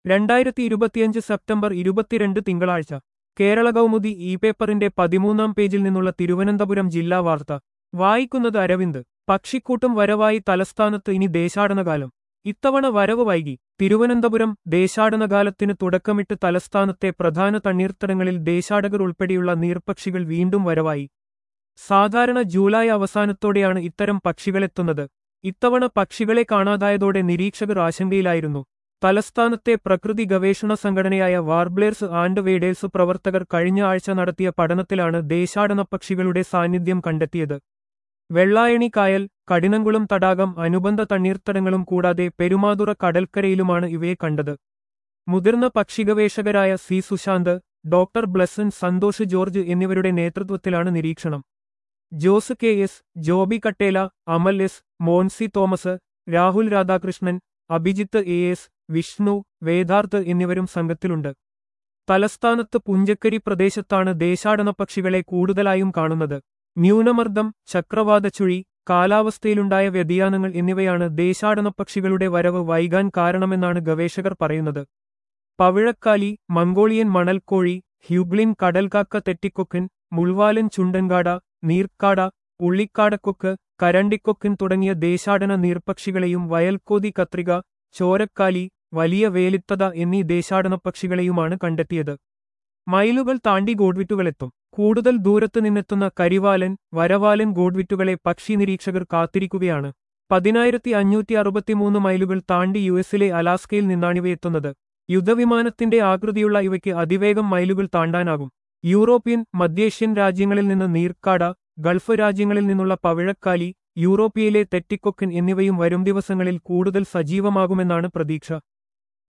രണ്ടായിരത്തി ഇരുപത്തിയഞ്ച് സെപ്റ്റംബർ ഇരുപത്തിരണ്ട് തിങ്കളാഴ്ച കേരള കൗമുദി ഇ പേപ്പറിന്റെ പതിമൂന്നാം പേജിൽ നിന്നുള്ള തിരുവനന്തപുരം ജില്ലാ വാർത്ത വായിക്കുന്നത് അരവിന്ദ് പക്ഷിക്കൂട്ടം വരവായി തലസ്ഥാനത്ത് ഇനി ദേശാടനകാലം ഇത്തവണ വരവ് വൈകി തിരുവനന്തപുരം ദേശാടനകാലത്തിന് തുടക്കമിട്ട് തലസ്ഥാനത്തെ പ്രധാന തണ്ണീർത്തടങ്ങളിൽ ദേശാടകർ ഉൾപ്പെടെയുള്ള നീർപക്ഷികൾ വീണ്ടും വരവായി സാധാരണ ജൂലൈ അവസാനത്തോടെയാണ് ഇത്തരം പക്ഷികളെത്തുന്നത് ഇത്തവണ പക്ഷികളെ കാണാതായതോടെ നിരീക്ഷകർ ആശങ്കയിലായിരുന്നു തലസ്ഥാനത്തെ പ്രകൃതി ഗവേഷണ സംഘടനയായ വാർബ്ലേഴ്സ് ആൻഡ് വേഡേഴ്സ് പ്രവർത്തകർ കഴിഞ്ഞ ആഴ്ച നടത്തിയ പഠനത്തിലാണ് ദേശാടന പക്ഷികളുടെ സാന്നിധ്യം കണ്ടെത്തിയത് വെള്ളായണി കായൽ കഠിനംകുളം തടാകം അനുബന്ധ തണ്ണീർത്തടങ്ങളും കൂടാതെ പെരുമാതുറ കടൽക്കരയിലുമാണ് ഇവയെ കണ്ടത് മുതിർന്ന പക്ഷിഗവേഷകരായ C Sushant doctor Blesson Santhosh George എന്നിവരുടെ നേതൃത്വത്തിലാണ് നിരീക്ഷണം Jose K S Joby Kattela Amal S Moncy Thomas Rahul Radhakrishnan Abhijith A S Vishnu Vedarth എന്നിവരും സംഘത്തിലുണ്ട് തലസ്ഥാനത്ത് പുഞ്ചക്കരി പ്രദേശത്താണ് ദേശാടന പക്ഷികളെ കൂടുതലായും കാണുന്നത് ന്യൂനമർദ്ദം ചക്രവാതച്ചുഴി കാലാവസ്ഥയിലുണ്ടായ വ്യതിയാനങ്ങൾ എന്നിവയാണ് ദേശാടന പക്ഷികളുടെ വരവ് വൈകാൻ കാരണമെന്നാണ് ഗവേഷകർ പറയുന്നത് പവിഴക്കാലി മംഗോളിയൻ മണൽക്കോഴി ഹ്യൂഗ്ലിൻ കടൽക്കാക്ക തെറ്റിക്കൊക്കൻ മുൾവാലൻ ചുണ്ടൻകാട നീർക്കാട ഉള്ളിക്കാടക്കൊക്ക് കരണ്ടിക്കൊക്കൻ തുടങ്ങിയ ദേശാടന നീർപക്ഷികളെയും വയൽക്കോതി കത്രിക ചോരക്കാലി വലിയ വേലിത്തത എന്നീ ദേശാടന പക്ഷികളെയുമാണ് കണ്ടെത്തിയത് മൈലുകൾ താണ്ടി ഗോഡ്വിറ്റുകളെത്തും കൂടുതൽ ദൂരത്തു നിന്നെത്തുന്ന കരിവാലൻ വരവാലൻ ഗോഡ്വിറ്റുകളെ പക്ഷി നിരീക്ഷകർ കാത്തിരിക്കുകയാണ് പതിനായിരത്തി അഞ്ഞൂറ്റി അറുപത്തിമൂന്ന് മൈലുകൾ താണ്ടി യുഎസിലെ അലാസ്കയിൽ നിന്നാണിവയെത്തുന്നത് യുദ്ധവിമാനത്തിന്റെ ആകൃതിയുള്ള ഇവയ്ക്ക് അതിവേഗം മൈലുകൾ താണ്ടാനാകും യൂറോപ്യൻ മധ്യേഷ്യൻ രാജ്യങ്ങളിൽ നിന്ന് നീർക്കാട ഗൾഫ് രാജ്യങ്ങളിൽ നിന്നുള്ള പവിഴക്കാലി യൂറോപ്പിയയിലെ തെറ്റിക്കൊക്കൻ എന്നിവയും വരും ദിവസങ്ങളിൽ കൂടുതൽ സജീവമാകുമെന്നാണ് പ്രതീക്ഷ